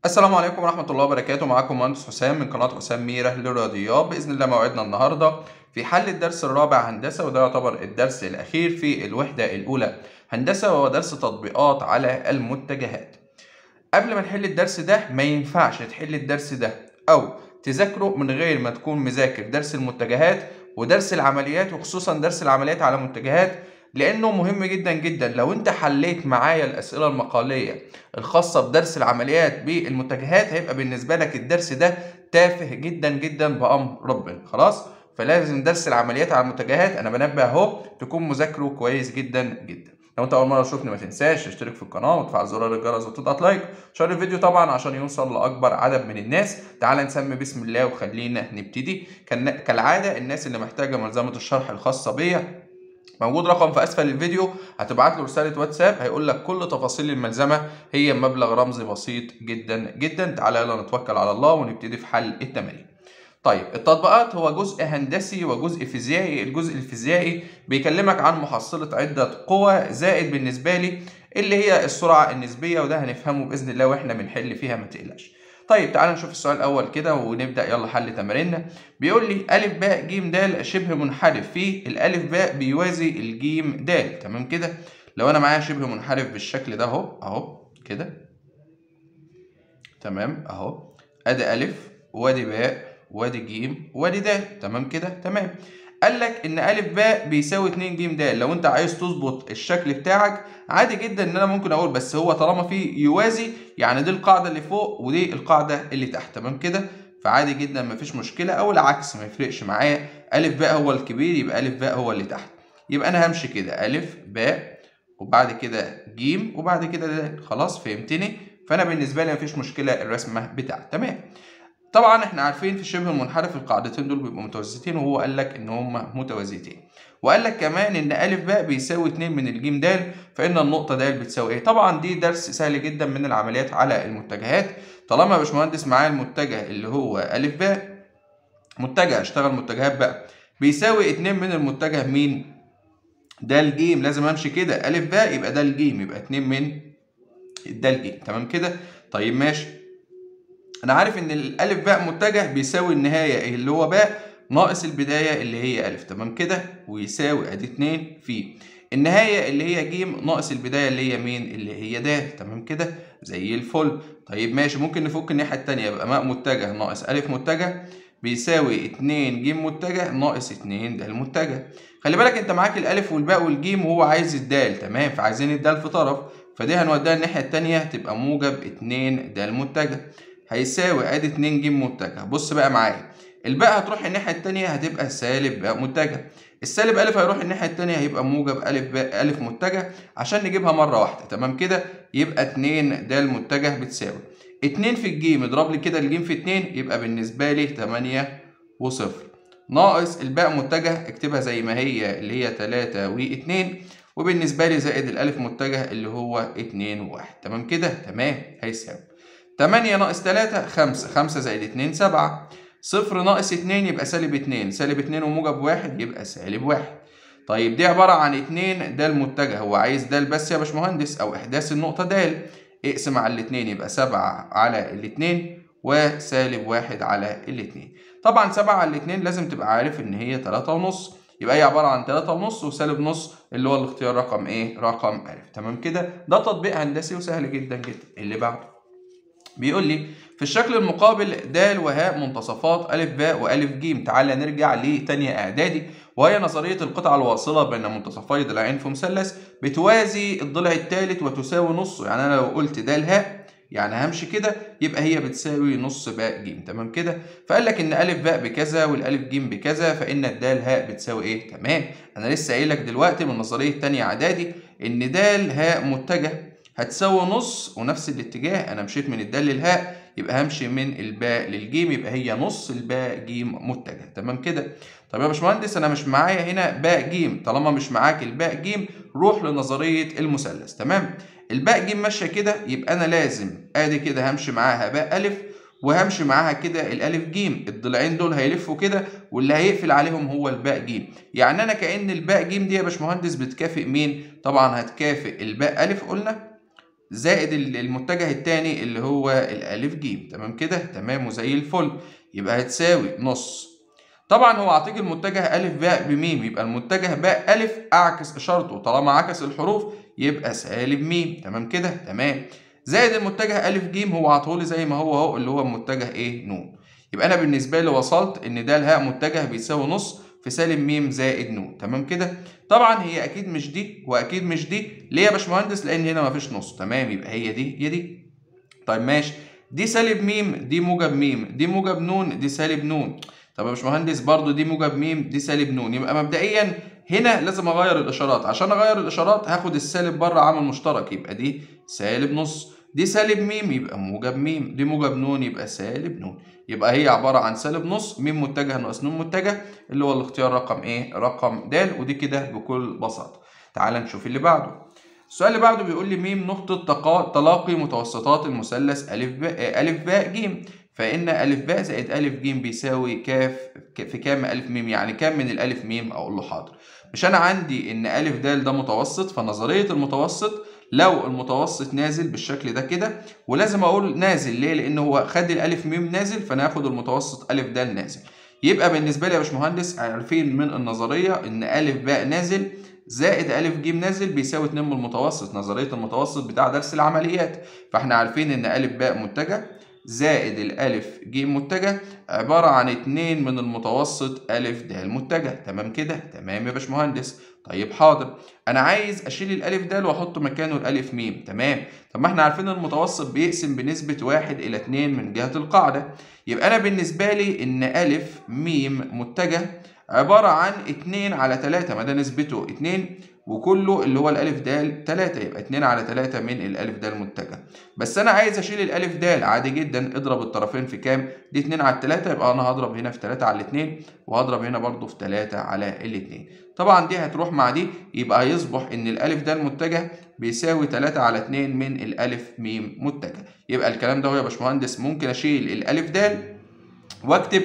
السلام عليكم ورحمة الله وبركاته معاكم مهندس حسام من قناة حسام ميرة للرياضيات بإذن الله موعدنا النهاردة في حل الدرس الرابع هندسة وده يعتبر الدرس الأخير في الوحدة الأولى هندسة وهو درس تطبيقات على المتجهات قبل ما نحل الدرس ده ما ينفعش تحل الدرس ده أو تذاكره من غير ما تكون مذاكر درس المتجهات ودرس العمليات وخصوصا درس العمليات على متجهات لانه مهم جدا جدا لو انت حليت معايا الاسئله المقاليه الخاصه بدرس العمليات بالمتجهات هيبقى بالنسبه لك الدرس ده تافه جدا جدا بامر ربنا خلاص فلازم درس العمليات على المتجهات انا بنبه اهو تكون مذاكره كويس جدا جدا لو انت اول مره تشوفني ما تنساش تشترك في القناه وتفعل زرار الجرس وتضغط لايك شير الفيديو طبعا عشان يوصل لاكبر عدد من الناس تعال نسمي بسم الله وخلينا نبتدي كالعاده الناس اللي محتاجه ملزمه الشرح الخاصه بيا موجود رقم في اسفل الفيديو هتبعت له رساله واتساب هيقول لك كل تفاصيل الملزمه هي مبلغ رمزي بسيط جدا جدا تعالى يلا نتوكل على الله ونبتدي في حل التمارين طيب التطبيقات هو جزء هندسي وجزء فيزيائي الجزء الفيزيائي بيكلمك عن محصلة عدة قوى زائد بالنسبة لي اللي هي السرعة النسبية وده هنفهمه بإذن الله واحنا بنحل فيها ما تقلقش طيب تعال نشوف السؤال الأول كده ونبدأ يلا حل تماريننا بيقول لي أ ب ج د شبه منحرف في الألف باء بيوازي الجيم د تمام كده لو أنا معايا شبه منحرف بالشكل ده أهو أهو كده تمام أهو أدي ألف وأدي باء وادي ج وادي د تمام كده تمام قال لك ان ا ب بيساوي 2 ج د لو انت عايز تظبط الشكل بتاعك عادي جدا ان انا ممكن اقول بس هو طالما في يوازي يعني دي القاعده اللي فوق ودي القاعده اللي تحت تمام كده فعادي جدا مفيش مشكله او العكس ما يفرقش معايا ا ب هو الكبير يبقى ا ب هو اللي تحت يبقى انا همشي كده ا ب وبعد كده ج وبعد كده د خلاص فهمتني فانا بالنسبه لي مفيش مشكله الرسمه بتاعتي تمام طبعا احنا عارفين في شبه المنحرف القاعدتين دول بيبقوا متوازيتين وهو قال لك ان هما متوازيتين وقال لك كمان ان ا ب بيساوي 2 من الجيم د فان النقطه د بتساوي ايه طبعا دي درس سهل جدا من العمليات على المتجهات طالما يا باشمهندس معايا المتجه اللي هو ا ب متجه اشتغل متجهات بقى بيساوي 2 من المتجه مين ده الجيم لازم امشي كده ا ب يبقى ده الجيم يبقى 2 من ده الجيم تمام كده طيب ماشي انا عارف ان الالف باء متجه بيساوي النهايه اللي هو باء ناقص البدايه اللي هي الف تمام كده ويساوي ادي 2 في النهايه اللي هي ج ناقص البدايه اللي هي مين اللي هي د تمام كده زي الفل طيب ماشي ممكن نفك الناحيه الثانيه يبقى ماء متجه ناقص الف متجه بيساوي 2 ج متجه ناقص 2 د متجه خلي بالك انت معاك الالف والباء والجيم وهو عايز الدال تمام فعايزين الدال في طرف فدي هنوديها الناحيه الثانيه تبقى موجب 2 د متجه هيساوي ادي 2 ج متجه بص بقى معايا الباء هتروح الناحيه الثانيه هتبقى سالب باء متجه السالب الف هيروح الناحيه الثانيه هيبقى موجب الف باء الف متجه عشان نجيبها مره واحده تمام كده يبقى 2 د متجه بتساوي 2 في الجيم اضرب لي كده الجيم في 2 يبقى بالنسبه لي 8 وصفر ناقص الباء متجه اكتبها زي ما هي اللي هي 3 و2 وبالنسبه لي زائد الالف متجه اللي هو 2 و1 تمام كده تمام هيساوي 8 ناقص 3 5 5 زائد 2 7 صفر ناقص 2 يبقى سالب 2 سالب 2 وموجب 1 يبقى سالب 1 طيب دي عبارة عن 2 د المتجه هو عايز د بس يا باشمهندس أو إحداث النقطة د اقسم على الاتنين يبقى 7 على الاتنين وسالب 1 على الاتنين طبعا 7 على الاتنين لازم تبقى عارف إن هي 3 ونص يبقى هي عبارة عن 3 ونص وسالب نص اللي هو الاختيار رقم إيه؟ رقم أ تمام كده ده تطبيق هندسي وسهل جدا جدا اللي بعده بيقول لي في الشكل المقابل د وهاء منتصفات أ باء وألف ج تعالى نرجع لتانية إعدادي وهي نظرية القطعة الواصلة بين منتصفي ضلعين في مثلث بتوازي الضلع الثالث وتساوي نصه يعني أنا لو قلت د هاء يعني همشي كده يبقى هي بتساوي نص باء ج تمام كده فقال لك ان ا باء بكذا والالف ج بكذا فان الدال هاء بتساوي ايه تمام انا لسه قايل لك دلوقتي من نظريه تانية اعدادي ان د هاء متجه هتساوي نص ونفس الاتجاه انا مشيت من الدال للهاء يبقى همشي من الباء للجيم يبقى هي نص الباء جيم متجه تمام كده طب يا باشمهندس انا مش معايا هنا باء جيم طالما مش معاك الباء جيم روح لنظريه المثلث تمام الباء جيم ماشيه كده يبقى انا لازم ادي كده همشي معاها باء الف وهمشي معاها كده الالف جيم الضلعين دول هيلفوا كده واللي هيقفل عليهم هو الباء جيم يعني انا كان الباء جيم دي يا باشمهندس بتكافئ مين طبعا هتكافئ الباء الف قلنا زائد المتجه الثاني اللي هو الألف ج تمام كده تمام وزي الفل يبقى هتساوي نص طبعا هو عطيك المتجه أ باء بميم يبقى المتجه باء أ أعكس إشارته طالما عكس الحروف يبقى سالب م تمام كده تمام زائد المتجه أ ج هو عطولي زي ما هو اهو اللي هو المتجه ايه ن يبقى انا بالنسبه لي وصلت ان ده الهاء متجه بيساوي نص في سالب م زائد ن تمام كده طبعا هي اكيد مش دي واكيد مش دي ليه يا باشمهندس لان هنا مفيش نص تمام يبقى هي دي هي دي طيب ماشي دي سالب م دي موجب م دي موجب ن دي سالب ن طب يا باشمهندس برضو دي موجب م دي سالب ن يبقى مبدئيا هنا لازم اغير الاشارات عشان اغير الاشارات هاخد السالب بره عامل مشترك يبقى دي سالب نص دي سالب م يبقى موجب م دي موجب ن يبقى سالب ن يبقى هي عبارة عن سالب نص م متجه ناقص ن متجه اللي هو الاختيار رقم ايه؟ رقم د ودي كده بكل بساطة. تعال نشوف اللي بعده. السؤال اللي بعده بيقول لي م نقطة تلاقي متوسطات المثلث أ ب أ ب ج فإن أ ب زائد أ ج بيساوي ك في كام أ م يعني كام من الألف م أقول له حاضر. مش أنا عندي إن أ د ده متوسط فنظرية المتوسط لو المتوسط نازل بالشكل ده كده ولازم اقول نازل ليه لان هو خد الالف م نازل فانا هاخد المتوسط ا د نازل يبقى بالنسبه لي يا باشمهندس عارفين من النظريه ان ا ب نازل زائد ا ج نازل بيساوي 2 من المتوسط نظريه المتوسط بتاع درس العمليات فاحنا عارفين ان ا ب متجه زائد الألف ج متجه عبارة عن اتنين من المتوسط ألف د متجه تمام كده تمام يا باشمهندس طيب حاضر أنا عايز أشيل الألف د وأحط مكانه الألف م تمام طب ما احنا عارفين المتوسط بيقسم بنسبة واحد إلى اتنين من جهة القاعدة يبقى أنا بالنسبة لي إن ألف م متجه عبارة عن اتنين على تلاتة ما ده نسبته اتنين وكله اللي هو الالف د 3 يبقى 2 على 3 من الالف د المتجه بس انا عايز اشيل الالف د عادي جدا اضرب الطرفين في كام دي 2 على 3 يبقى انا هضرب هنا في 3 على 2 وهضرب هنا برضو في 3 على الاثنين طبعا دي هتروح مع دي يبقى هيصبح ان الالف د المتجه بيساوي 3 على 2 من الالف م متجه يبقى الكلام ده هو يا باشمهندس ممكن اشيل الالف د واكتب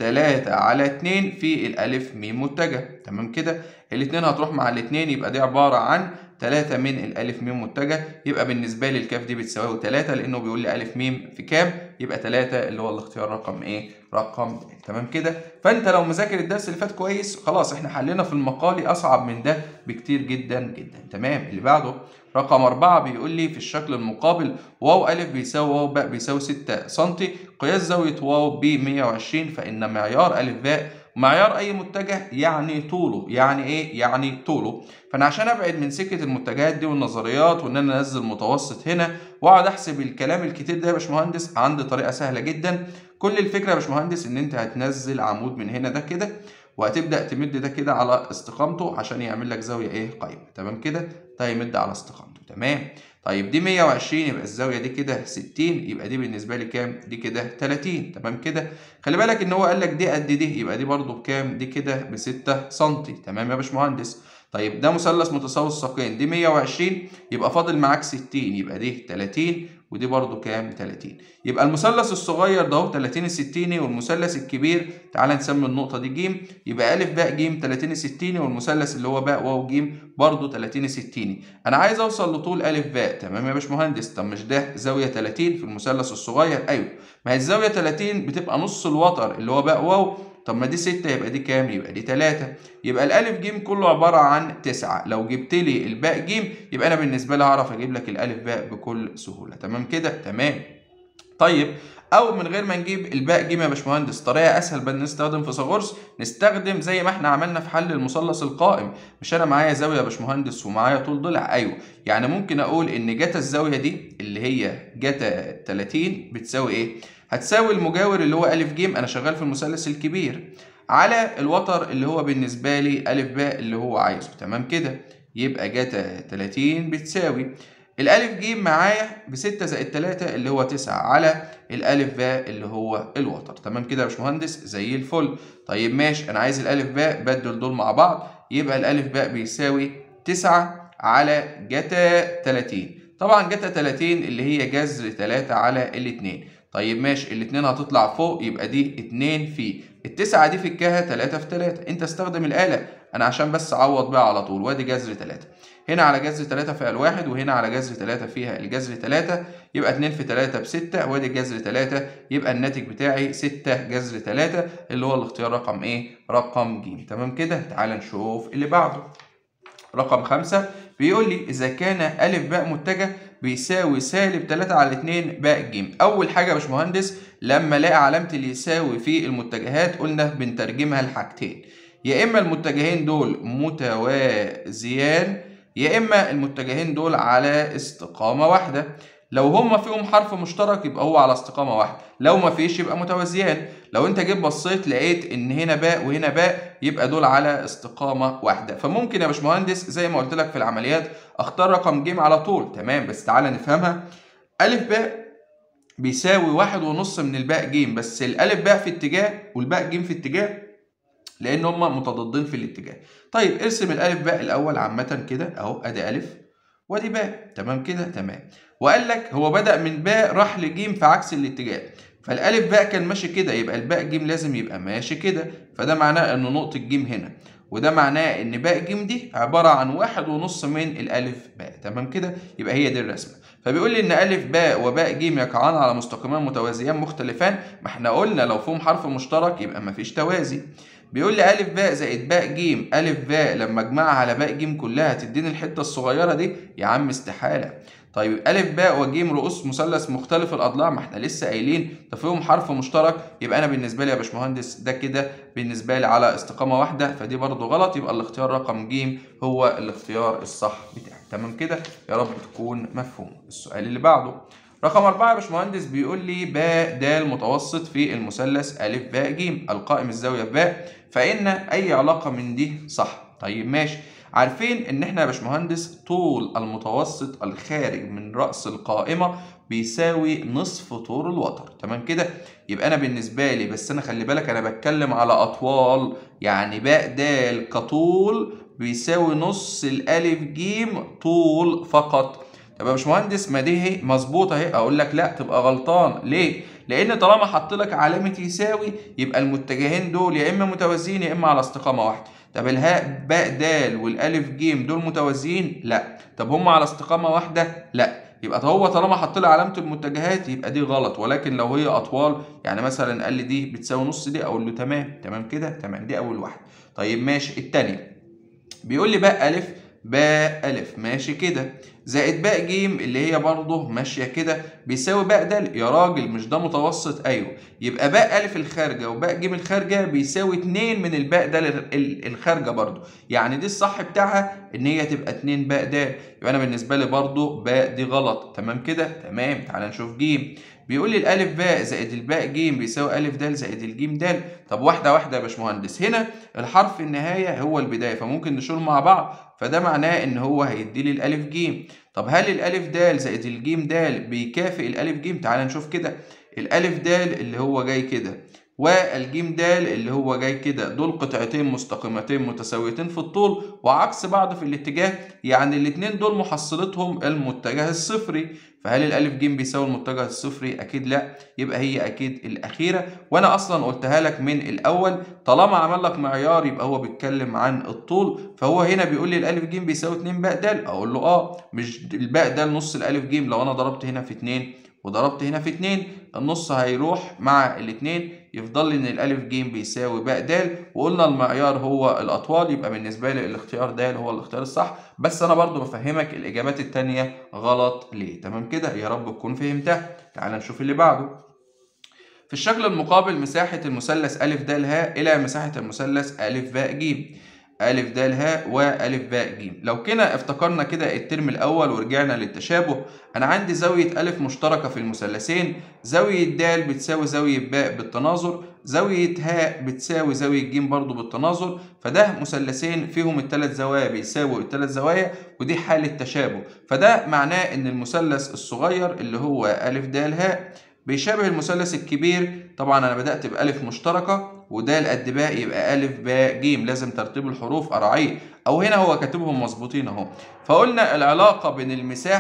3 على 2 في الألف م متجه تمام كده الاتنين هتروح مع الاتنين يبقى دي عبارة عن 3 من الألف م متجه يبقى بالنسبة لي الكاف دي بتساوي 3 لأنه بيقول لي ألف م في كام يبقى 3 اللي هو الاختيار رقم إيه؟ رقم تمام كده فأنت لو مذاكر الدرس اللي فات كويس خلاص إحنا حلينا في المقالي أصعب من ده بكتير جدا جدا تمام اللي بعده رقم أربعة بيقول لي في الشكل المقابل واو أ بيساوي واو باء بيساوي 6 سم قياس زاوية واو ب 120 فإن معيار أ باء معيار أي متجه يعني طوله يعني إيه؟ يعني طوله فأنا عشان أبعد من سكة المتجهات دي والنظريات وإن أنا أنزل متوسط هنا وأقعد أحسب الكلام الكتير ده يا باشمهندس عندي طريقة سهلة جدا كل الفكرة يا باشمهندس إن أنت هتنزل عمود من هنا ده كده وهتبدا تمد ده كده على استقامته عشان يعمل لك زاويه ايه قايمه تمام كده ده هيمد على استقامته تمام طيب دي 120 يبقى الزاويه دي كده 60 يبقى دي بالنسبه لي كام دي كده 30 تمام كده خلي بالك ان هو قال لك دي قد دي يبقى دي برده بكام دي كده ب 6 سم تمام يا باشمهندس طيب ده مثلث متساوي الساقين دي 120 يبقى فاضل معاك 60 يبقى دي 30 ودي برضو كام 30 يبقى المثلث الصغير ده اهو 30 60 والمثلث الكبير تعال نسمي النقطه دي ج يبقى ا باء ج 30 60 والمثلث اللي هو باء واو ج برضو 30 60 انا عايز اوصل لطول ا باء تمام يا باشمهندس طب مش ده زاويه 30 في المثلث الصغير ايوه ما هي الزاويه 30 بتبقى نص الوتر اللي هو باء واو طب ما دي 6 يبقى دي كام؟ يبقى دي 3 يبقى الألف ج كله عبارة عن 9 لو جبت لي الباء ج يبقى أنا بالنسبة لي هعرف أجيب لك الألف باء بكل سهولة تمام كده؟ تمام طيب او من غير ما نجيب الباء ج يا باشمهندس طريقه اسهل بدل نستخدم فيثاغورس نستخدم زي ما احنا عملنا في حل المثلث القائم مش انا معايا زاويه يا باشمهندس ومعايا طول ضلع ايوه يعني ممكن اقول ان جتا الزاويه دي اللي هي جتا 30 بتساوي ايه هتساوي المجاور اللي هو أ ج أنا شغال في المثلث الكبير على الوتر اللي هو بالنسبة لي أ باء اللي هو عايزه تمام كده يبقى جتا 30 بتساوي الألف ج معايا بستة زائد تلاتة اللي هو تسعة على الألف باء اللي هو الوتر تمام كده يا باشمهندس زي الفل طيب ماشي أنا عايز الألف باء بدل دول مع بعض يبقى الألف باء بيساوي تسعة على جتا 30 طبعا جتا 30 اللي هي جذر 3 على الاتنين طيب ماشي الاتنين هتطلع فوق يبقى دي اتنين في التسعة دي فكها تلاتة في تلاتة انت استخدم الآلة انا عشان بس اعوض بقى على طول وادي جذر تلاتة هنا على جذر تلاتة فيها الواحد وهنا على جذر تلاتة فيها الجذر تلاتة يبقى اتنين في تلاتة بستة وادي الجذر تلاتة يبقى الناتج بتاعي ستة جذر تلاتة اللي هو الاختيار رقم ايه؟ رقم ج تمام كده؟ تعال نشوف اللي بعده رقم خمسة بيقول لي إذا كان أ باء متجه بيساوي سالب 3 على 2 باء ج أول حاجة يا باشمهندس لما الاقي علامة اللي يساوي في المتجهات قلنا بنترجمها لحاجتين يا إما المتجهين دول متوازيان يا إما المتجهين دول على استقامة واحدة لو هما فيهم حرف مشترك يبقى هو على استقامة واحدة لو ما فيش يبقى متوازيان لو انت جيت بصيت لقيت ان هنا باء وهنا باء يبقى دول على استقامة واحدة فممكن يا باشمهندس زي ما قلت لك في العمليات اختار رقم ج على طول تمام بس تعالى نفهمها ألف باء بيساوي واحد ونص من الباء ج بس الألف باء في اتجاه والباء ج في اتجاه لأن هما متضادين في الاتجاه طيب ارسم الألف باء الأول عامة كده أهو أدي ألف وادي باء تمام كده تمام وقال لك هو بدأ من باء راح لجيم في عكس الاتجاه فالالف باء كان ماشي كده يبقى الباء جيم لازم يبقى ماشي كده فده معناه ان نقطة جيم هنا وده معناه ان باء جيم دي عبارة عن واحد ونص من الالف باء تمام كده يبقى هي دي الرسمة فبيقول لي ان الف باء وباء جيم يقعان على مستقيمان متوازيان مختلفان ما احنا قلنا لو فيهم حرف مشترك يبقى مفيش توازي بيقول لي ألف باء زائد باء جيم ألف باء لما أجمعها على باء جيم كلها تديني الحتة الصغيرة دي يا عم استحالة طيب ألف باء وجيم رؤوس مثلث مختلف الأضلاع ما احنا لسه قايلين ده فيهم حرف مشترك يبقى أنا بالنسبة لي يا باشمهندس ده كده بالنسبة لي على استقامة واحدة فدي برضو غلط يبقى الاختيار رقم ج هو الاختيار الصح بتاعي تمام كده يا رب تكون مفهوم السؤال اللي بعده رقم أربعة يا باشمهندس بيقول لي باء د متوسط في المثلث أ باء ج القائم الزاوية في باء فإن أي علاقة من دي صح طيب ماشي عارفين ان احنا يا باشمهندس طول المتوسط الخارج من رأس القائمة بيساوي نصف طول الوتر تمام كده يبقى انا بالنسبة لي بس انا خلي بالك انا بتكلم على اطوال يعني باء د كطول بيساوي نص الالف جيم طول فقط طب يا باشمهندس ما دي هي مظبوطه اهي اقول لك لا تبقى غلطان ليه لان طالما حط لك علامه يساوي يبقى المتجهين دول يا اما متوازيين يا اما على استقامه واحده طب الهاء باء د والالف ج دول متوازيين لا طب هم على استقامه واحده لا يبقى هو طالما حط لي علامه المتجهات يبقى دي غلط ولكن لو هي اطوال يعني مثلا قال لي دي بتساوي نص دي اقول له تمام تمام كده تمام دي اول واحده طيب ماشي الثانيه بيقول لي باء الف باء ألف ماشي كده زائد باء جيم اللي هي برضه ماشية كده بيساوي باء د يا راجل مش ده متوسط أيوه يبقى باء ألف الخارجة وباء جيم الخارجة بيساوي اتنين من الباء د الخارجة برضه يعني دي الصح بتاعها إن هي تبقى اتنين باء د يبقى أنا بالنسبة لي برضه باء دي غلط تمام كده تمام تعال نشوف جيم بيقول لي الالف باء زائد الباء ج بيساوي الف د زائد الجيم د طب واحده واحده يا باشمهندس هنا الحرف النهايه هو البدايه فممكن نشيل مع بعض فده معناه ان هو هيدي لي الالف ج طب هل الالف د زائد الجيم د بيكافئ الالف ج تعال نشوف كده الالف د اللي هو جاي كده والجيم د اللي هو جاي كده دول قطعتين مستقيمتين متساويتين في الطول وعكس بعض في الاتجاه يعني الاتنين دول محصلتهم المتجه الصفري فهل الالف ج بيساوي المتجه الصفري اكيد لا يبقى هي اكيد الاخيره وانا اصلا قلتها لك من الاول طالما عمل لك معيار يبقى هو بيتكلم عن الطول فهو هنا بيقول لي الالف ج بيساوي 2 باء د اقول له اه مش الباء د نص الالف ج لو انا ضربت هنا في 2 وضربت هنا في 2 النص هيروح مع الاثنين يفضل لي ان الالف ج بيساوي باء د وقلنا المعيار هو الاطوال يبقى بالنسبه لي الاختيار د هو الاختيار الصح بس انا برضو بفهمك الاجابات التانية غلط ليه تمام كده يا رب تكون فهمتها تعال نشوف اللي بعده في الشكل المقابل مساحة المثلث أ د ه إلى مساحة المثلث أ باء ج أ د ه وأ باء ج لو كنا افتكرنا كده الترم الأول ورجعنا للتشابه أنا عندي زاوية أ مشتركة في المثلثين زاوية د بتساوي زاوية باء بالتناظر زاوية ه بتساوي زاوية ج برضو بالتناظر فده مثلثين فيهم الثلاث زوايا بيساووا الثلاث زوايا ودي حالة تشابه فده معناه إن المثلث الصغير اللي هو أ د ه بيشابه المثلث الكبير طبعا أنا بدأت بألف مشتركة وده قد باء يبقى ألف باء ج لازم ترتيب الحروف أراعيه أو هنا هو كاتبهم مظبوطين أهو فقلنا العلاقة بين المساحة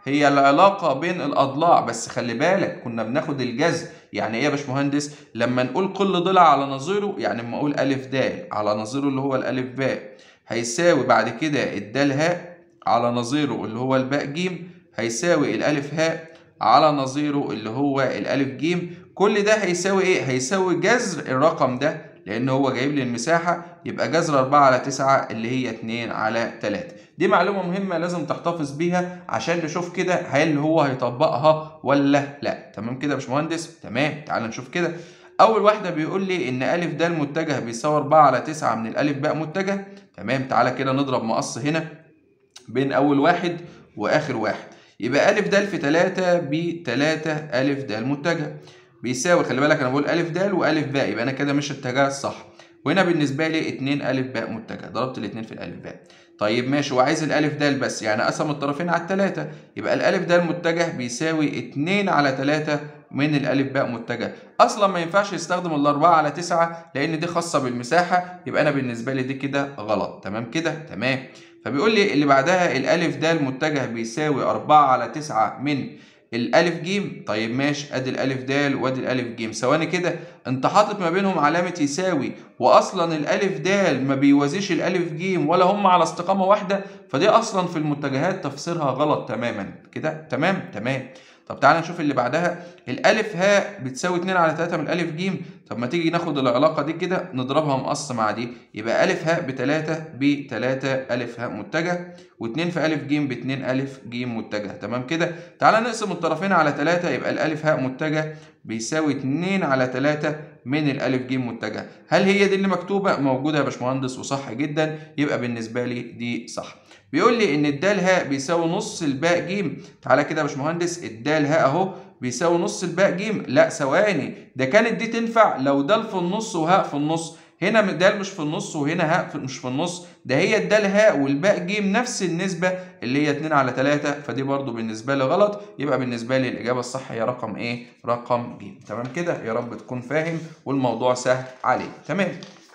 هي العلاقة بين الأضلاع بس خلي بالك كنا بناخد الجذر يعني إيه يا باشمهندس؟ لما نقول كل ضلع على نظيره يعني لما أقول ألف د على نظيره اللي هو الألف باء هيساوي بعد كده الدال هاء على نظيره اللي هو الباء جيم هيساوي الألف هاء على نظيره اللي هو الألف جيم كل ده هيساوي إيه؟ هيساوي جذر الرقم ده لأن هو جايب لي المساحة يبقى جذر 4 على 9 اللي هي 2 على 3 دي معلومة مهمة لازم تحتفظ بيها عشان نشوف كده هل هو هيطبقها ولا لا تمام كده يا باشمهندس تمام تعال نشوف كده أول واحدة بيقول لي إن أ د متجه بيساوي 4 على 9 من الألف باء متجه تمام تعالى كده نضرب مقص هنا بين أول واحد وآخر واحد يبقى أ د في 3 ب 3 أ د متجه بيساوي خلي بالك انا بقول الف د والف باء يبقى انا كده مش الاتجاه الصح وهنا بالنسبه لي 2 الف باء متجه ضربت الاثنين في الالف باء طيب ماشي وعايز الالف د بس يعني قسم الطرفين على الثلاثه يبقى الالف د متجه بيساوي 2 على 3 من الالف باء متجه اصلا ما ينفعش يستخدم الاربعه على 9 لان دي خاصه بالمساحه يبقى انا بالنسبه لي دي كده غلط تمام كده تمام فبيقول لي اللي بعدها الالف د متجه بيساوي 4 على 9 من الالف جيم طيب ماشي ادي الالف د وادي الالف جيم ثواني كده انت حاطط ما بينهم علامه يساوي واصلا الالف د ما بيوازيش الالف جيم ولا هم على استقامه واحده فدي اصلا في المتجهات تفسيرها غلط تماما كده تمام تمام طب تعالى نشوف اللي بعدها الالف هاء بتساوي 2 على 3 من الالف ج طب ما تيجي ناخد العلاقه دي كده نضربها مقص مع دي يبقى الف هاء ب 3 ب 3 الف هاء متجه و2 في الف ج ب 2 الف ج متجه تمام كده تعالى نقسم الطرفين على 3 يبقى الالف هاء متجه بيساوي 2 على 3 من الالف ج متجه هل هي دي اللي مكتوبه موجوده يا باشمهندس وصح جدا يبقى بالنسبه لي دي صح بيقول لي ان الدال هاء بيساوي نص الباء ج تعالى كده يا باشمهندس الدال هاء اهو بيساوي نص الباء ج لا ثواني ده كانت دي تنفع لو دال في النص وهاء في النص هنا دال مش في النص وهنا هاء مش في النص ده هي الدال هاء والباء ج نفس النسبة اللي هي 2 على 3 فدي برضو بالنسبة لي غلط يبقى بالنسبة لي الإجابة الصح هي رقم إيه؟ رقم ج تمام كده يا رب تكون فاهم والموضوع سهل عليك تمام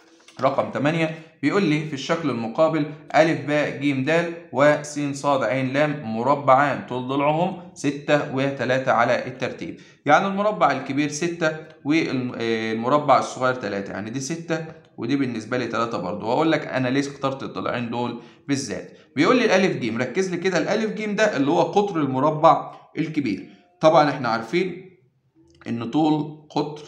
رقم 8 بيقول لي في الشكل المقابل أ ب ج د و س ص ع ل مربعان طول ضلعهم 6 و3 على الترتيب يعني المربع الكبير 6 والمربع الصغير 3 يعني دي 6 ودي بالنسبه لي 3 برضه وهقول لك انا ليه اخترت الضلعين دول بالذات بيقول لي الالف ج ركز لي كده الالف ج ده اللي هو قطر المربع الكبير طبعا احنا عارفين ان طول قطر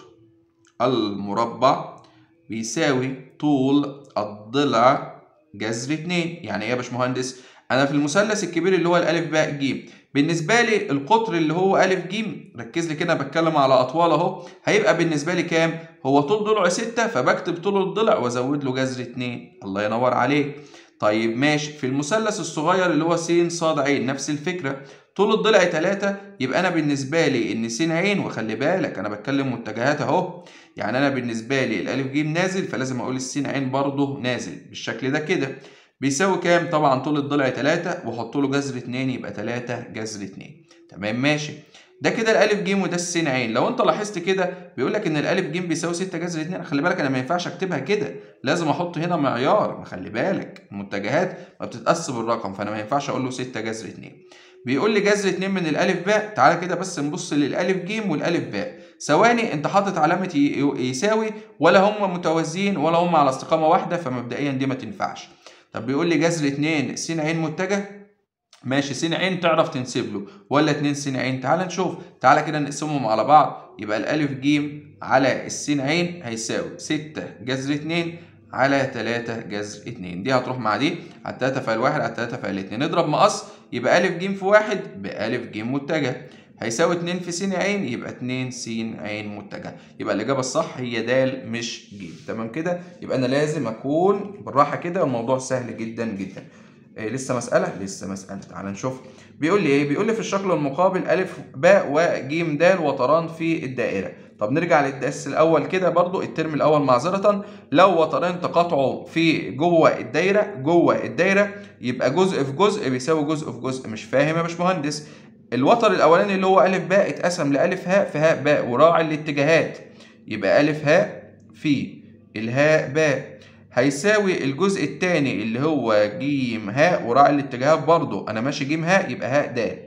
المربع بيساوي طول الضلع جذر 2 يعني ايه يا باشمهندس انا في المثلث الكبير اللي هو الالف باء ج بالنسبه لي القطر اللي هو الف ج ركز لي كده بتكلم على اطوال اهو هيبقى بالنسبه لي كام هو طول ضلع 6 فبكتب طول الضلع وازود له جذر 2 الله ينور عليك طيب ماشي في المثلث الصغير اللي هو س ص ع نفس الفكره طول الضلع 3 يبقى انا بالنسبه لي ان س ع وخلي بالك انا بتكلم متجهات اهو يعني انا بالنسبه لي الالف ج نازل فلازم اقول السين ع برضه نازل بالشكل ده كده بيساوي كام طبعا طول الضلع 3 واحط له جذر 2 يبقى 3 جذر 2 تمام ماشي ده كده الالف ج وده السين ع لو انت لاحظت كده بيقول لك ان الالف ج بيساوي 6 جذر 2 خلي بالك انا ما ينفعش اكتبها كده لازم احط هنا معيار ما خلي بالك المتجهات ما بتتقاس بالرقم فانا ما ينفعش اقول له 6 جذر 2 بيقول لي جذر 2 من الالف باء تعالى كده بس نبص للالف ج والالف باء ثواني انت حاطط علامه يساوي ولا هم متوازيين ولا هم على استقامه واحده فمبدئيا دي ما تنفعش طب بيقول لي جذر 2 س ع متجه ماشي س ع تعرف تنسب له ولا 2 س ع تعال نشوف تعالى كده نقسمهم على بعض يبقى الالف ج على السين ع هيساوي 6 جذر 2 على 3 جذر 2 دي هتروح مع دي على 3 فعل 1 على 3 فعل 2 نضرب مقص يبقى ا ج في 1 بألف ج متجه هيساوي 2 في س ع يبقى 2 س ع متجه يبقى الاجابه الصح هي د مش ج تمام كده يبقى انا لازم اكون بالراحه كده والموضوع سهل جدا جدا إيه لسه مساله لسه مساله تعال نشوف بيقول لي ايه بيقول لي في الشكل المقابل ا باء وج د وتران في الدائره طب نرجع للدرس الاول كده برضو الترم الاول معذره لو وترين تقاطعوا في جوه الدايره جوه الدايره يبقى جزء في جزء بيساوي جزء في جزء مش فاهم يا باشمهندس الوتر الاولاني اللي هو ا باء اتقسم لالف هاء في هاء باء وراعي الاتجاهات يبقى الف هاء في الهاء باء هيساوي الجزء الثاني اللي هو ج هاء وراعي الاتجاهات برضو انا ماشي ج هاء يبقى هاء د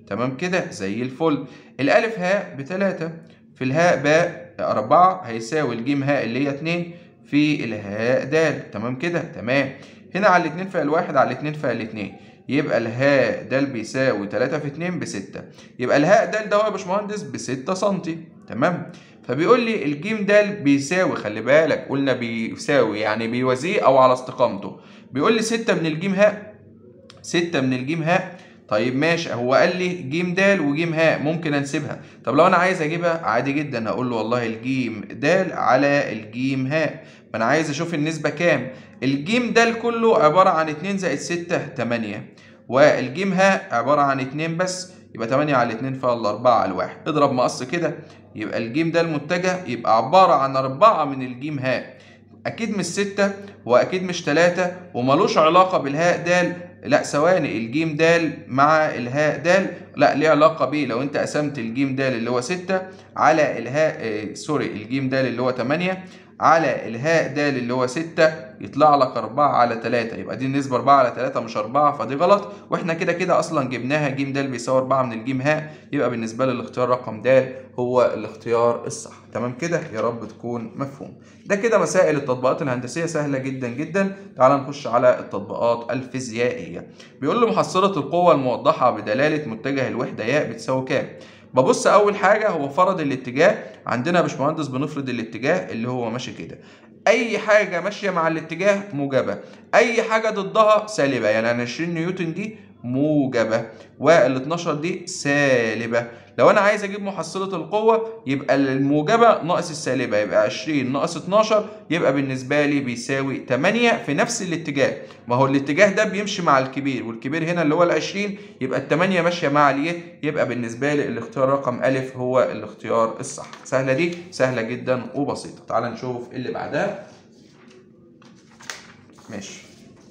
تمام كده زي الفل الألف هاء بتلاتة في الهاء باء أربعة هيساوي الجيم هاء اللي هي اتنين في الهاء دال تمام كده تمام هنا على الاتنين فيها الواحد على الاتنين فيها الاتنين يبقى الهاء د بيساوي 3 في 2 ب 6 يبقى الهاء د ده هو يا باشمهندس ب 6 سم تمام فبيقول لي الجيم د بيساوي خلي بالك قلنا بيساوي يعني بيوازيه او على استقامته بيقول لي 6 من الجيم هاء 6 من الجيم هاء طيب ماشي هو قال لي جيم د وجيم هاء ممكن انسبها طب لو انا عايز اجيبها عادي جدا هقول له والله الجيم د على الجيم هاء ما انا عايز اشوف النسبه كام الجيم د كله عباره عن 2 زائد 6 8 والجيم هاء عباره عن 2 بس يبقى 8 على 2 فال 4 على 1 اضرب مقص كده يبقى الجيم ده المتجه يبقى عباره عن 4 من الجيم هاء اكيد مش 6 واكيد مش 3 وملوش علاقه بالهاء د لا ثواني الجيم د مع الهاء د لا ليه علاقه بيه لو انت قسمت الجيم د اللي هو 6 على الهاء آه سوري الجيم د اللي هو 8 على الهاء د اللي هو 6 يطلع لك 4 على 3 يبقى دي النسبه 4 على 3 مش 4 فدي غلط واحنا كده كده اصلا جبناها ج د بيساوي 4 من الجيم هاء يبقى بالنسبه لي الاختيار رقم د هو الاختيار الصح تمام كده يا رب تكون مفهوم ده كده مسائل التطبيقات الهندسيه سهله جدا جدا تعال نخش على التطبيقات الفيزيائيه بيقول لي محصله القوه الموضحه بدلاله متجه الوحده ياء بتساوي كام ببص اول حاجه هو فرض الاتجاه عندنا يا باشمهندس بنفرض الاتجاه اللي هو ماشي كده اي حاجه ماشيه مع الاتجاه موجبه اي حاجه ضدها سالبه يعني 20 نيوتن دي موجبه وال 12 دي سالبه لو انا عايز اجيب محصله القوه يبقى الموجبه ناقص السالبه يبقى 20 ناقص 12 يبقى بالنسبه لي بيساوي 8 في نفس الاتجاه ما هو الاتجاه ده بيمشي مع الكبير والكبير هنا اللي هو ال 20 يبقى ال 8 ماشيه مع اليه يبقى بالنسبه لي الاختيار رقم ا هو الاختيار الصح سهله دي سهله جدا وبسيطه تعال نشوف اللي بعدها ماشي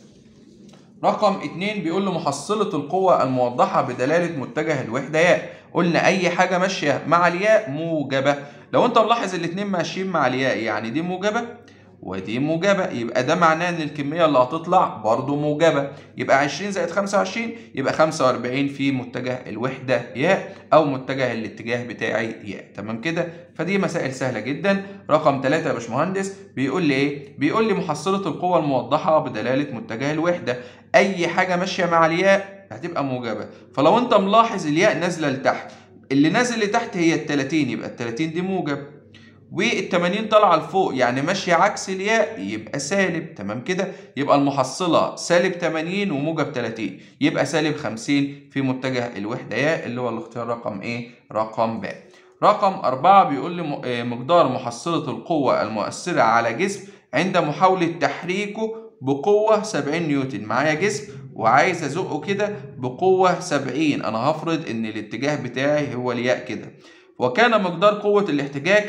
رقم اتنين بيقول له محصلة القوة الموضحة بدلالة متجه الوحدة ياء قلنا أي حاجة ماشية مع الياء موجبة لو أنت ملاحظ الاتنين ماشيين مع الياء يعني دي موجبة ودي موجبة يبقى ده معناه إن الكمية اللي هتطلع برضو موجبة يبقى 20 زائد 25 يبقى 45 في متجه الوحدة ياء أو متجه الاتجاه بتاعي ياء تمام كده فدي مسائل سهلة جدا رقم 3 يا باشمهندس بيقول لي إيه؟ بيقول لي محصلة القوة الموضحة بدلالة متجه الوحدة أي حاجة ماشية مع الياء هتبقى موجبة فلو أنت ملاحظ الياء نازلة لتحت اللي نازل لتحت هي ال 30 يبقى ال 30 دي موجب وال 80 طالعه لفوق يعني ماشيه عكس الياء يبقى سالب تمام كده يبقى المحصله سالب 80 وموجب 30 يبقى سالب 50 في متجه الوحده ياء اللي هو الاختيار رقم ايه رقم ب رقم أربعة بيقول لي مقدار محصلة القوة المؤثرة على جسم عند محاولة تحريكه بقوة 70 نيوتن معايا جسم وعايز ازقه كده بقوة 70 انا هفرض ان الاتجاه بتاعي هو الياء كده وكان مقدار قوة الاحتكاك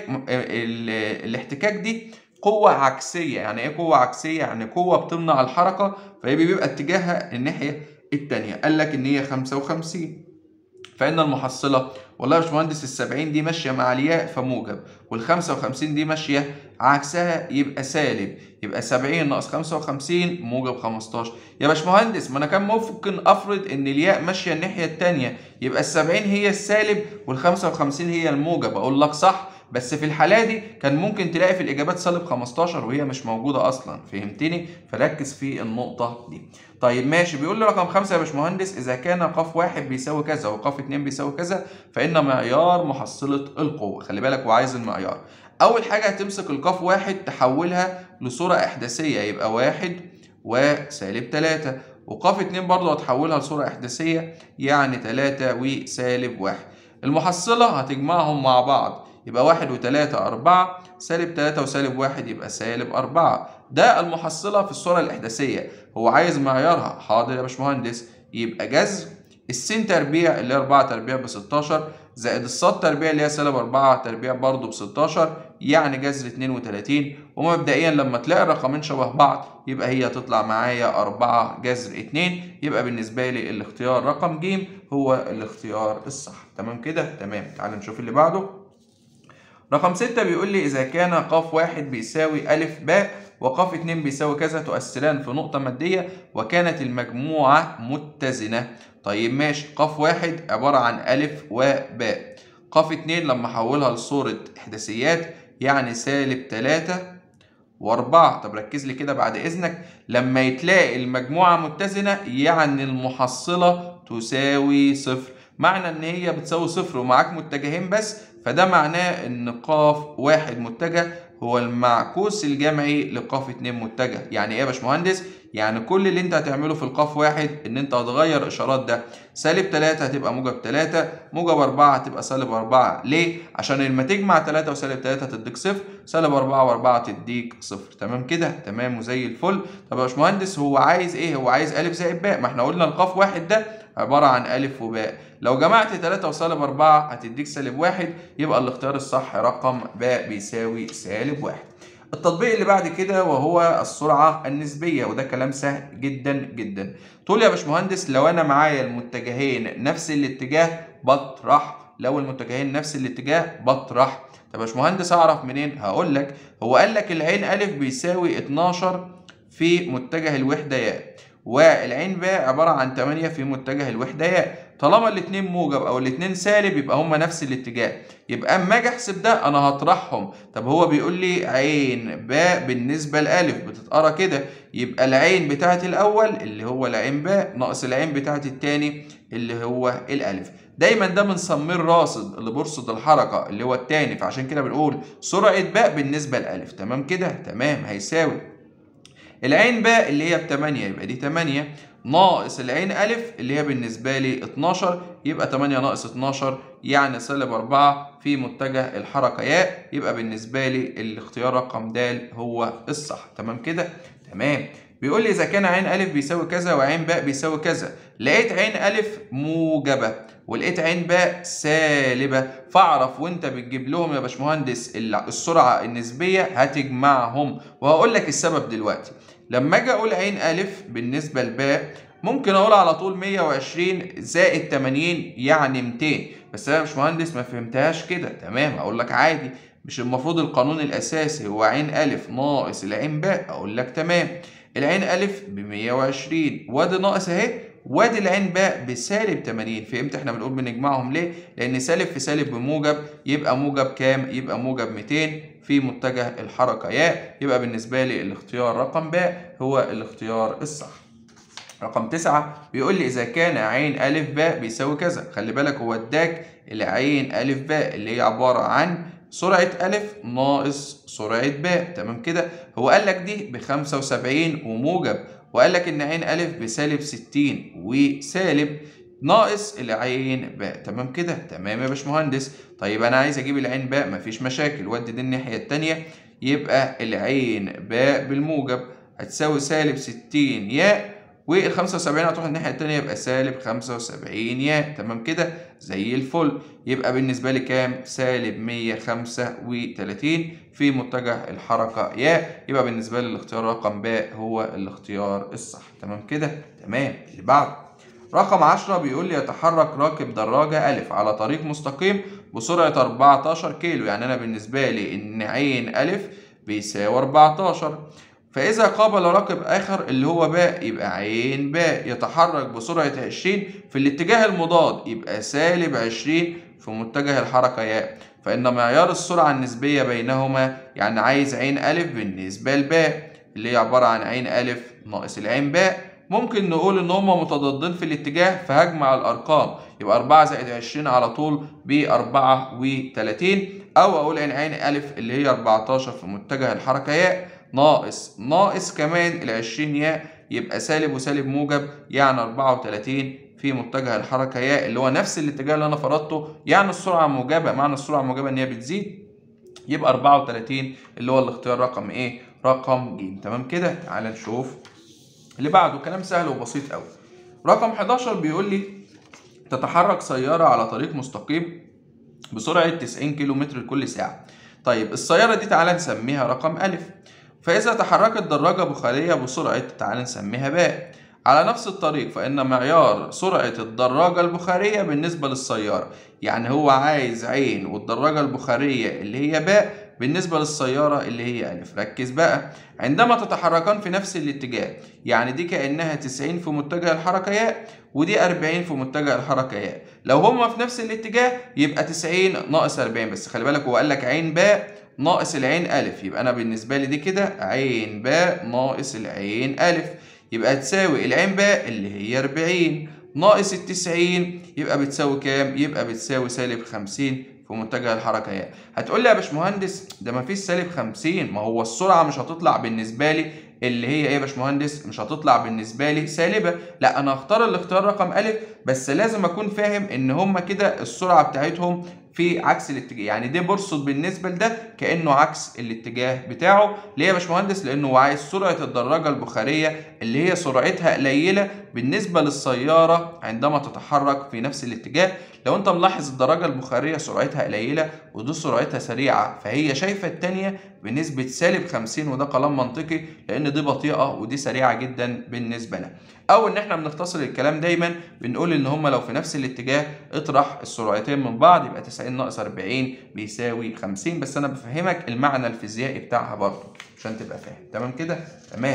الاحتكاك دي قوة عكسية يعني ايه قوة عكسية يعني قوة بتمنع الحركة فهي بيبقى اتجاهها الناحية التانية قال لك ان هي 55 فإن المحصلة والله يا باشمهندس ال 70 دي ماشية مع الياء فموجب وال 55 دي ماشية عكسها يبقى سالب يبقى 70 ناقص 55 موجب 15 يا باشمهندس ما انا كان ممكن افرض ان الياء ماشية الناحية التانية يبقى ال 70 هي السالب وال 55 هي الموجب اقول لك صح بس في الحالة دي كان ممكن تلاقي في الإجابات سالب 15 وهي مش موجودة أصلا فهمتني؟ فركز في النقطة دي. طيب ماشي بيقول لي رقم خمسة يا باشمهندس إذا كان قاف واحد بيساوي كذا وقاف اتنين بيساوي كذا فإن معيار محصلة القوة، خلي بالك وعايز المعيار. أول حاجة هتمسك القاف واحد تحولها لصورة إحداثية يبقى واحد وسالب تلاتة وقاف اتنين برضه هتحولها لصورة إحداثية يعني تلاتة وسالب واحد. المحصلة هتجمعهم مع بعض يبقى واحد وتلاتة أربعة سالب تلاتة وسالب واحد يبقى سالب أربعة ده المحصلة في الصورة الإحداثية هو عايز معيارها حاضر يا باشمهندس يبقى جذر السين تربيع اللي هي 4 تربيع ب 16 زائد الصاد تربيع اللي هي سالب 4 تربيع برضه ب 16 يعني جذر 32 ومبدئيا لما تلاقي الرقمين شبه بعض يبقى هي هتطلع معايا 4 جذر 2 يبقى بالنسبة لي الاختيار رقم ج هو الاختيار الصح تمام كده تمام تعال نشوف اللي بعده رقم ستة بيقول لي إذا كان قاف واحد بيساوي ألف باء وقاف 2 بيساوي كذا تؤثران في نقطة مادية وكانت المجموعة متزنة طيب ماشي قاف واحد عبارة عن ألف وباء قاف 2 لما أحولها لصورة إحداثيات يعني سالب 3 وأربعة طب ركز لي كده بعد إذنك لما يتلاقي المجموعة متزنة يعني المحصلة تساوي صفر معنى إن هي بتساوي صفر ومعاك متجهين بس فده معناه إن قاف واحد متجه هو المعكوس الجمعي لقاف اتنين متجه يعني ايه يا باشمهندس يعني كل اللي انت هتعمله في القاف واحد ان انت هتغير اشارات ده سالب 3 هتبقى موجب 3 موجب 4 هتبقى سالب 4 ليه عشان لما تجمع 3 وسالب 3 تديك صفر سالب 4 و4 تديك صفر تمام كده تمام وزي الفل طب يا باشمهندس هو عايز ايه هو عايز الف زائد باء ما احنا قلنا القاف واحد ده عبارة عن ألف وباء لو جمعت 3 وسالب 4 هتديك سالب واحد يبقى الاختيار الصح رقم باء بيساوي سالب واحد التطبيق اللي بعد كده وهو السرعة النسبية وده كلام سهل جدا جدا تقول يا باشمهندس لو أنا معايا المتجهين نفس الاتجاه بطرح لو المتجهين نفس الاتجاه بطرح طب يا باشمهندس أعرف منين؟ هقول لك هو قال لك العين ألف بيساوي 12 في متجه الوحدة ياء والعين باء عبارة عن 8 في متجه الوحدة ياء طالما الاتنين موجب او الاتنين سالب يبقى هما نفس الاتجاه يبقى اما اجي احسب ده انا هطرحهم طب هو بيقول لي عين باء بالنسبه لالف بتتقرا كده يبقى العين بتاعت الاول اللي هو العين باء ناقص العين بتاعت التاني اللي هو الالف دايما ده بنسميه الراصد اللي بيرصد الحركه اللي هو التاني فعشان كده بنقول سرعه باء بالنسبه لالف تمام كده تمام هيساوي العين باء اللي هي ب 8 يبقى دي 8 ناقص العين ألف اللي هي بالنسبة لي 12 يبقى 8 ناقص 12 يعني سالب 4 في متجه الحركة ياء يبقى بالنسبة لي الاختيار رقم د هو الصح تمام كده؟ تمام بيقول لي إذا كان عين ألف بيساوي كذا وعين باء بيساوي كذا لقيت عين ألف موجبة ولقيت عين باء سالبة فاعرف وانت بتجيب لهم يا باشمهندس السرعة النسبية هتجمعهم وهقول لك السبب دلوقتي لما اجي اقول عين الف بالنسبه لباء ممكن اقول على طول 120 زائد 80 يعني 200 بس انا مش مهندس ما فهمتهاش كده تمام اقول لك عادي مش المفروض القانون الاساسي هو عين الف ناقص العين باء اقول لك تمام العين الف ب 120 وادي ناقص اهي وادي العين باء بسالب 80 فهمت احنا بنقول بنجمعهم ليه لان سالب في سالب بموجب يبقى موجب كام يبقى موجب 200 في متجه الحركة ياء يبقى بالنسبة لي الاختيار رقم باء هو الاختيار الصح رقم تسعة بيقول لي إذا كان عين ألف باء بيساوي كذا خلي بالك هو اداك العين ألف باء اللي هي عبارة عن سرعة ألف ناقص سرعة باء تمام كده هو قال لك دي ب 75 وموجب وقال لك إن عين ألف بسالب 60 وسالب ناقص العين باء تمام كده تمام يا باشمهندس طيب انا عايز اجيب العين باء مفيش مشاكل ودي دي الناحيه التانيه يبقى العين باء بالموجب هتساوي سالب 60 ياء وال 75 هتروح الناحيه التانيه يبقى سالب 75 ياء تمام كده زي الفل يبقى بالنسبه لي كام سالب 135 في متجه الحركه ياء يبقى بالنسبه لي الاختيار رقم باء هو الاختيار الصح تمام كده تمام اللي بعده رقم 10 بيقول لي يتحرك راكب دراجة ألف على طريق مستقيم بسرعة 14 كيلو يعني أنا بالنسبة لي إن عين ألف بيساوي 14 فإذا قابل راكب آخر اللي هو باء يبقى عين باء يتحرك بسرعة 20 في الاتجاه المضاد يبقى سالب 20 في متجه الحركة ياء فإن معيار السرعة النسبية بينهما يعني عايز عين ألف بالنسبة لباء اللي هي عبارة عن عين ألف ناقص العين باء ممكن نقول ان هما متضادين في الاتجاه فهجمع الارقام يبقى 4 زائد 20 على طول ب 34 او اقول ان عين الف اللي هي 14 في متجه الحركه ياء ناقص ناقص كمان ال 20 ياء يبقى سالب وسالب موجب يعني 34 في متجه الحركه ياء اللي هو نفس الاتجاه اللي انا فرضته يعني السرعه موجبه معنى السرعه موجبه ان هي بتزيد يبقى 34 اللي هو الاختيار رقم ايه رقم ج تمام كده تعال نشوف اللي بعده كلام سهل وبسيط قوي رقم 11 بيقول لي تتحرك سيارة على طريق مستقيم بسرعة 90 كيلو متر لكل ساعة طيب السيارة دي تعالى نسميها رقم ألف فإذا تحركت دراجة بخارية بسرعة تعالى نسميها باء على نفس الطريق فإن معيار سرعة الدراجة البخارية بالنسبة للسيارة يعني هو عايز عين والدراجة البخارية اللي هي باء بالنسبة للسيارة اللي هي ألف ركز بقى عندما تتحركان في نفس الاتجاه يعني دي كأنها 90 في متجه الحركة ياء ودي 40 في متجه الحركة ياء لو هما في نفس الاتجاه يبقى 90 ناقص 40 بس خلي بالك هو قال لك عين باء ناقص العين ألف يبقى أنا بالنسبة لي دي كده عين باء ناقص العين ألف يبقى تساوي العين باء اللي هي 40 ناقص التسعين يبقى بتساوي كام؟ يبقى بتساوي سالب 50 في متجه الحركة ياء. هتقول لي يا باشمهندس ده مفيش سالب 50 ما هو السرعة مش هتطلع بالنسبة لي اللي هي ايه يا باشمهندس؟ مش هتطلع بالنسبة لي سالبة، لا أنا هختار الاختيار رقم أ بس لازم أكون فاهم إن هما كده السرعة بتاعتهم في عكس الاتجاه يعني ده برصد بالنسبه لده كانه عكس الاتجاه بتاعه ليه يا باشمهندس لانه هو عايز سرعه الدراجه البخاريه اللي هي سرعتها قليله بالنسبه للسياره عندما تتحرك في نفس الاتجاه لو انت ملاحظ الدراجه البخاريه سرعتها قليله ودي سرعتها سريعه فهي شايفه الثانيه بنسبه سالب 50 وده كلام منطقي لان دي بطيئه ودي سريعه جدا بالنسبه لها او ان احنا بنختصر الكلام دايما بنقول ان هما لو في نفس الاتجاه اطرح السرعتين من بعض يبقى 90 ناقص 40 بيساوي 50 بس انا بفهمك المعنى الفيزيائي بتاعها برضه عشان تبقى فاهم تمام كده تمام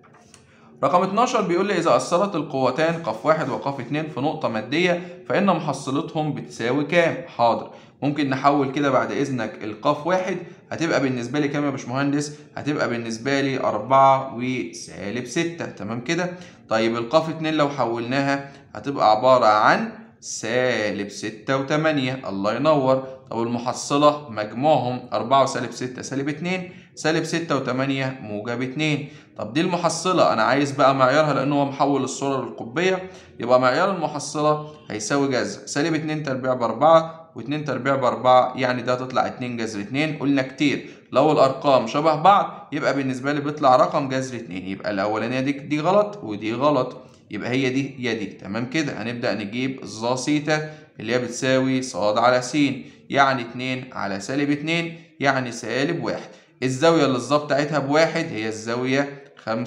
رقم 12 بيقول لي إذا أثرت القوتان ق واحد وق اتنين في نقطة مادية فإن محصلتهم بتساوي كام؟ حاضر ممكن نحول كده بعد إذنك القاف واحد هتبقى بالنسبة لي كام يا باشمهندس؟ هتبقى بالنسبة لي أربعة وسالب ستة تمام كده؟ طيب القاف اتنين لو حولناها هتبقى عبارة عن سالب ستة وتمانية الله ينور طب المحصلة مجموعهم أربعة وسالب ستة سالب اتنين سالب ستة وتمانية موجب اتنين طب دي المحصلة أنا عايز بقى معيارها لأن هو محول الصورة للقطبية يبقى معيار المحصلة هيساوي جذر سالب اتنين تربيع بأربعة واتنين تربيع بأربعة يعني ده هتطلع اتنين جذر اتنين قلنا كتير لو الأرقام شبه بعض يبقى بالنسبة لي بيطلع رقم جذر اتنين يبقى الأولانية دي دي غلط ودي غلط يبقى هي دي هي دي تمام كده هنبدأ نجيب ظا سيتا اللي هي بتساوي ص على س يعني اتنين على سالب اتنين يعني سالب واحد الزاوية اللي الظا بتاعتها بواحد هي الزاوية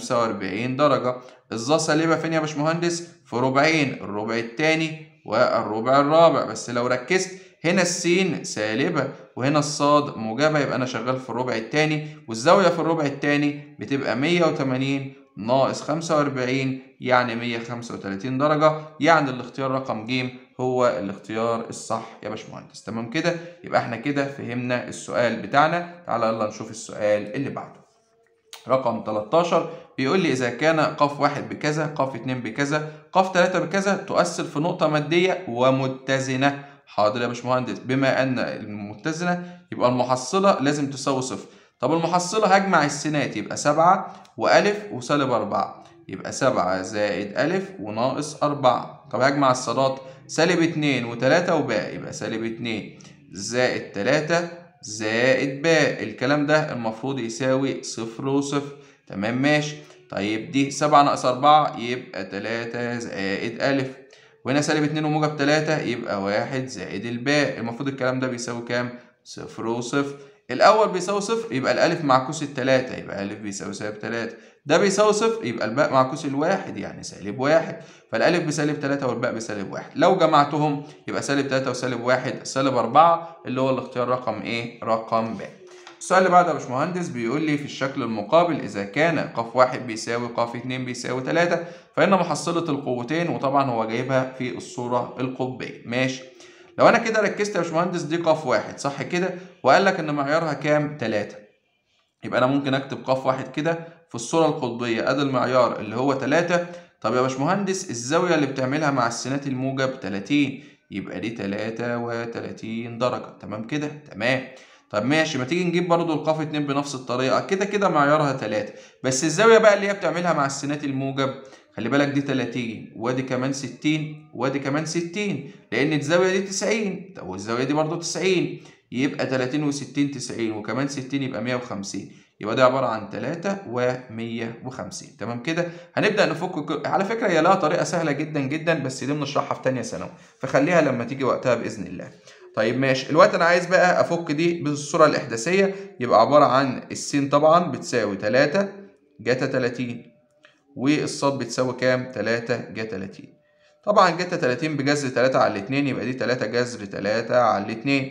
45 درجة الظا سالبة فين يا باشمهندس؟ في ربعين الربع التاني والربع الرابع بس لو ركزت هنا السين سالبة وهنا الصاد موجبة يبقى أنا شغال في الربع التاني والزاوية في الربع التاني بتبقى 180 ناقص 45 يعني 135 درجة يعني الاختيار رقم ج هو الاختيار الصح يا باشمهندس تمام كده يبقى احنا كده فهمنا السؤال بتاعنا تعالى يلا نشوف السؤال اللي بعده رقم 13 بيقول لي إذا كان ق واحد بكذا ق اتنين بكذا ق تلاتة بكذا تؤثر في نقطة مادية ومتزنة حاضر يا باشمهندس بما أن المتزنة يبقى المحصلة لازم تساوي صفر طب المحصلة هجمع السينات يبقى سبعة وألف وسالب أربعة يبقى سبعة زائد ألف وناقص أربعة طب هجمع الصادات سالب اتنين وتلاتة وباء يبقى سالب اتنين زائد تلاتة زائد باء الكلام ده المفروض يساوي صفر وصفر تمام ماشي طيب دي سبعة ناقص أربعة يبقى تلاتة زائد ألف وهنا سالب اتنين وموجب تلاتة يبقى واحد زائد الباء المفروض الكلام ده بيساوي كام؟ صفر وصفر الأول بيساوي صفر يبقى الألف معكوس التلاتة يبقى ألف بيساوي سالب تلاتة ده بيساوي صفر يبقى الباء معكوس الواحد يعني سالب واحد فالألف بسالب تلاتة والباء بسالب واحد لو جمعتهم يبقى سالب تلاتة وسالب واحد سالب أربعة اللي هو الاختيار رقم إيه؟ رقم ب السؤال اللي بعده يا باشمهندس بيقول لي في الشكل المقابل إذا كان ق واحد بيساوي ق اتنين بيساوي تلاتة فإن محصلة القوتين وطبعا هو جايبها في الصورة القطبية ماشي لو أنا كده ركزت يا باشمهندس دي ق واحد صح كده وقال لك إن معيارها كام؟ تلاتة يبقى أنا ممكن أكتب ق واحد كده في الصورة القطبية أدي المعيار اللي هو تلاتة طب يا باشمهندس الزاوية اللي بتعملها مع السينات الموجب تلاتين يبقى دي تلاتة وتلاتين درجة تمام كده؟ تمام طب ماشي ما تيجي نجيب برضو القاف اتنين بنفس الطريقة كده كده معيارها تلاتة بس الزاوية بقى اللي هي بتعملها مع السينات الموجب خلي بالك دي 30 وادي كمان 60 وادي كمان 60 لأن الزاوية دي 90 طب والزاوية دي برضو 90 يبقى 30 و60 90 وكمان 60 يبقى 150 يبقى ده عبارة عن 3 و150 تمام كده هنبدأ نفك على فكرة هي لها طريقة سهلة جدا جدا بس دي بنشرحها في تانية ثانوي فخليها لما تيجي وقتها بإذن الله طيب ماشي الوقت انا عايز بقى افك دي بالصوره الاحداثيه يبقى عباره عن السين طبعا بتساوي 3 جاتا 30 والصاد بتساوي كام 3 جا 30 طبعا جاتا 30 بجذر 3 على 2 يبقى دي 3 جذر 3 على 2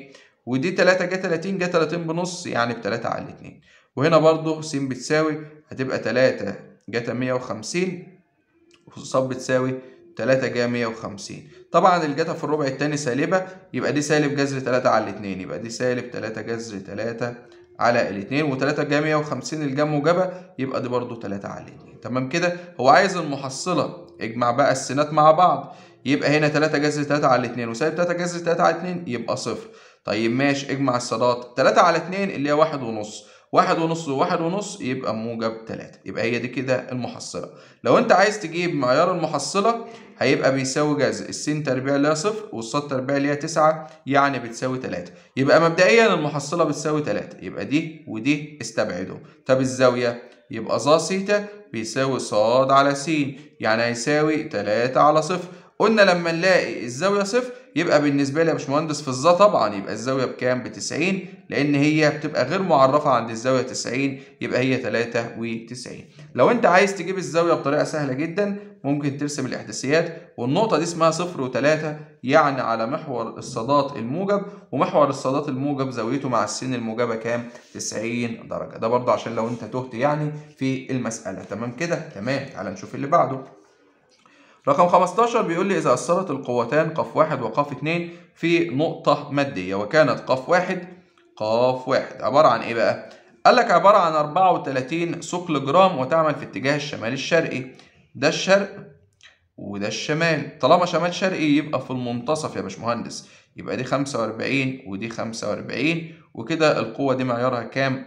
ودي 3 جا 30 جا 30 بنص يعني ب 3 على 2 وهنا برضو س بتساوي هتبقى 3 جاتا 150 وص بتساوي 3 جا 150 طبعا الجاتا في الربع التاني سالبة يبقى دي سالب جذر 3 على 2 يبقى دي سالب 3 جذر 3 على الاتنين و3 جا 150 الجا موجبة يبقى دي برضو 3 على 2 تمام كده هو عايز المحصلة اجمع بقى السينات مع بعض يبقى هنا 3 جذر 3 على 2 وسالب 3 جذر 3 على 2 يبقى صفر طيب ماشي اجمع الصادات 3 على 2 اللي هي واحد ونص واحد ونص وواحد ونص يبقى موجب 3 يبقى هي دي كده المحصلة لو انت عايز تجيب معيار المحصلة هيبقى بيساوي جذر السين تربيع اللي هي صفر والصاد تربيع اللي هي 9 يعني بتساوي 3 يبقى مبدئيا المحصلة بتساوي 3 يبقى دي ودي استبعدهم طب الزاوية يبقى ظا سيتا بيساوي صاد على س يعني هيساوي 3 على صفر قلنا لما نلاقي الزاوية صفر يبقى بالنسبة لي يا باشمهندس في الظا طبعا يبقى الزاوية بكام؟ ب 90 لأن هي بتبقى غير معرفة عند الزاوية 90 يبقى هي 93 لو أنت عايز تجيب الزاوية بطريقة سهلة جدا ممكن ترسم الإحداثيات والنقطة دي اسمها صفر وتلاتة يعني على محور الصادات الموجب ومحور الصادات الموجب زاويته مع السين الموجبة كام؟ 90 درجة ده برضه عشان لو أنت تهت يعني في المسألة تمام كده؟ تمام تعال نشوف اللي بعده رقم 15 بيقول لي إذا أثرت القوتان قاف واحد وقاف اتنين في نقطة مادية وكانت قاف واحد قاف واحد عبارة عن إيه بقى؟ قال لك عبارة عن 34 ثقل جرام وتعمل في اتجاه الشمال الشرقي ده الشرق وده الشمال طالما شمال شرقي يبقى في المنتصف يا باشمهندس يبقى دي 45 ودي 45 وكده القوة دي معيارها كام؟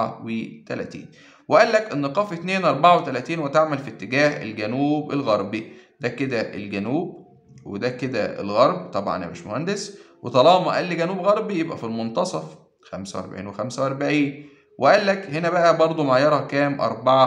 34 وقال لك إن قاف 2 34 وتعمل في اتجاه الجنوب الغربي ده كده الجنوب وده كده الغرب طبعا يا باشمهندس وطالما قال لي جنوب غربي يبقى في المنتصف 45 و45 وقال لك هنا بقى برضو معيارها كام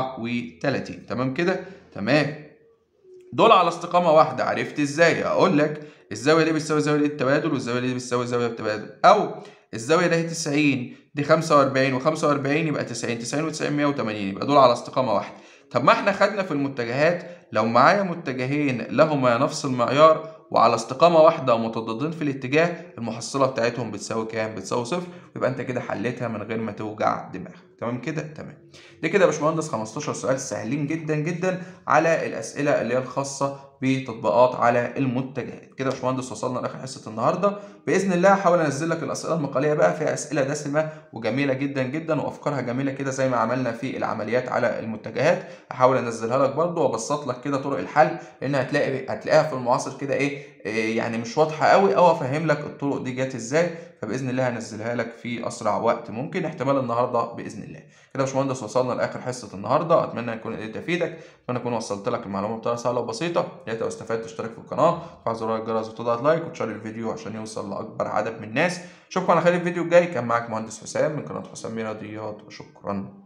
34 تمام كده تمام دول على استقامة واحدة عرفت ازاي اقول لك الزاوية دي بتساوي زاوية التبادل والزاوية دي بتساوي زاوية التبادل او الزاوية دي 90 دي 45 و45 يبقى 90 90 و90 180 يبقى دول على استقامة واحدة طب ما احنا خدنا في المتجهات لو معايا متجهين لهما نفس المعيار وعلى استقامة واحدة ومتضادين في الاتجاه المحصلة بتاعتهم بتساوي كام؟ بتساوي صفر يبقى انت كده حليتها من غير ما توجع دماغك تمام كده؟ تمام دي كده يا باشمهندس 15 سؤال سهلين جدا جدا على الأسئلة اللي هي الخاصة بتطبيقات على المتجهات كده يا باشمهندس وصلنا لاخر حصه النهارده باذن الله هحاول انزل لك الاسئله المقاليه بقى فيها اسئله دسمه وجميله جدا جدا وافكارها جميله كده زي ما عملنا في العمليات على المتجهات هحاول انزلها لك برده وابسط لك كده طرق الحل لان هتلاقي هتلاقيها في المعاصر كده ايه, إيه يعني مش واضحه قوي او افهم لك الطرق دي جت ازاي فباذن الله هنزلها لك في اسرع وقت ممكن احتمال النهارده باذن الله كده يا باشمهندس وصلنا لاخر حصه النهارده اتمنى يكون قدرت افيدك اتمنى اكون وصلت لك المعلومه بطريقه سهله وبسيطه يا ريت لو استفدت تشترك في القناه وتفعل زرار الجرس وتضغط لايك وتشير الفيديو عشان يوصل لاكبر عدد من الناس اشوفكم على خير الفيديو الجاي كان معاك مهندس حسام من قناه حسام رياضيات وشكرا